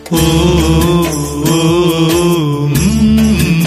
ఓ ఓ, మ్మ్.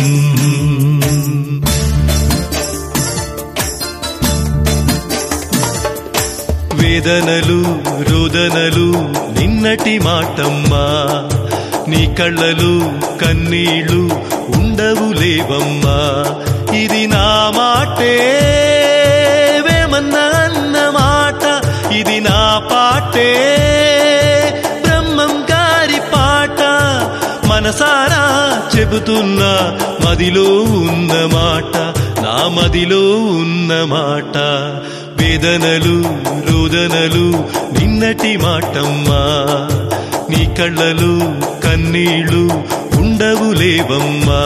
వేదనలు రోదనలు నిన్నటి మాటమ్మా నీ కళ్ళలు కన్నీళ్ళు ఉండవు లేవమ్మా ఇది నా మాటే వేమన్నా అన్న మాట ఇది నా పాటే బ్రహ్మం గారి పాట మనసారా చెబుతున్నా మదిలో ఉన్న మాట నా మదిలో ఉన్న మాట వేదనలు రోదనలు నిన్నటి మాటమ్మా నీ కళ్ళలు కన్నీళ్ళు ఉండవు లేవమ్మా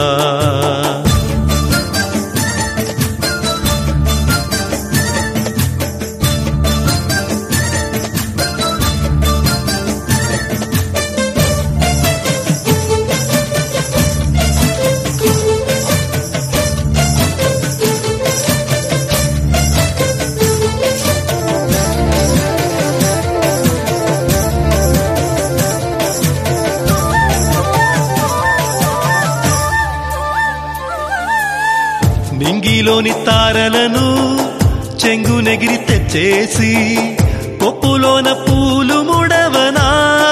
నింగిలోని తారలను చెంగునెగిరి తెచ్చేసి కొప్పులోన పూలు ముడవనా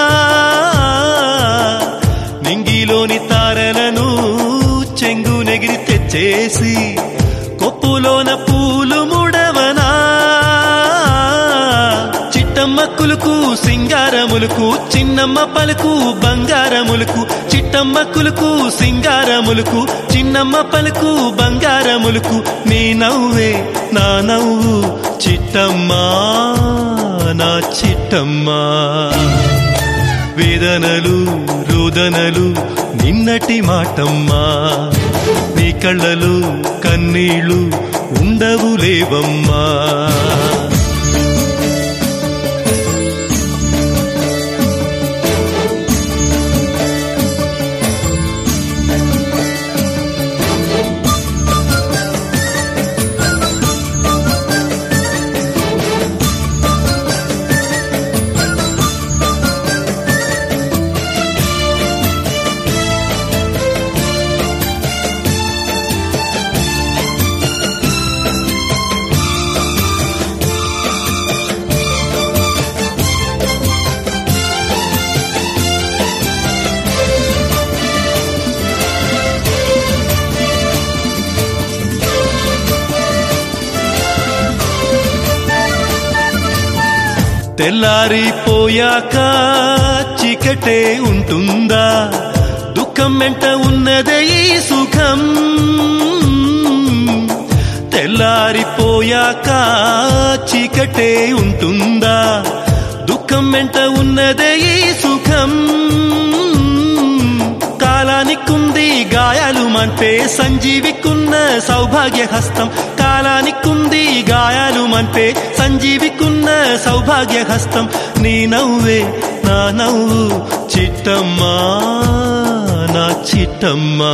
నింగిలోని తారలను చెంగునెగిరి తెచ్చేసి కొప్పులోన పూలు ముడవనా చిట్టమ్మ కులుకు సింగారములుకు చిన్నమ్మ పలుకు బంగారములుకు చిట్టమ్మ కులుకు సింగారములుకు చిన్నమ్మ పలుకు బంగారములుకు నీ నవ్వే నా నవ్వు చిట్టమ్మా నా చిట్టమ్మా వేదనలు రోదనలు నిన్నటి మాటమ్మా నీ కళ్ళలు కన్నీళ్ళు ఉండవు లేవమ్మా తెల్లారిపోయాక చీకటే ఉంటుందా దుఃఖం వెంట ఉన్నదే ఈ సుఖం తెల్లారిపోయాక చీకటే ఉంటుందా దుఃఖం వెంట ఉన్నదే ఈ సుఖం కాలానికుంది గాయాలు మంటే సంజీవికున్న సౌభాగ్య హస్తం కాలానికుంది గాయాలు మంటే సంజీవికున్న సౌభాగ్య హస్తం నీ నవ్వే నా నవ్వు చిట్టమ్మా నా చిట్టమ్మా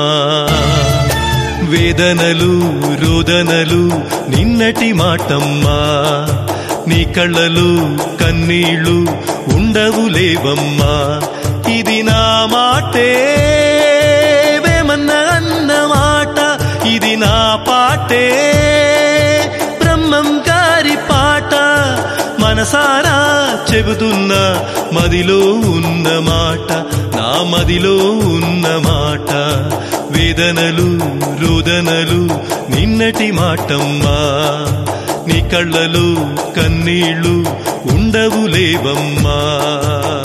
వేదనలు రోదనలు నిన్నటి మాటమ్మా నీ కళ్ళలు కన్నీళ్ళు ఉండవు లేవమ్మా ఇది నా మాటే వేమన్న అన్న మాట ఇది నా పాటే బ్రహ్మం గారి పాట మనసారా చెబుతున్నా మదిలో ఉన్న మాట నా మదిలో ఉన్న మాట వేదనలు రోదనలు నిన్నటి మాటమ్మా నీ కళ్ళలో కన్నీళ్ళు ఉండవు లేవమ్మా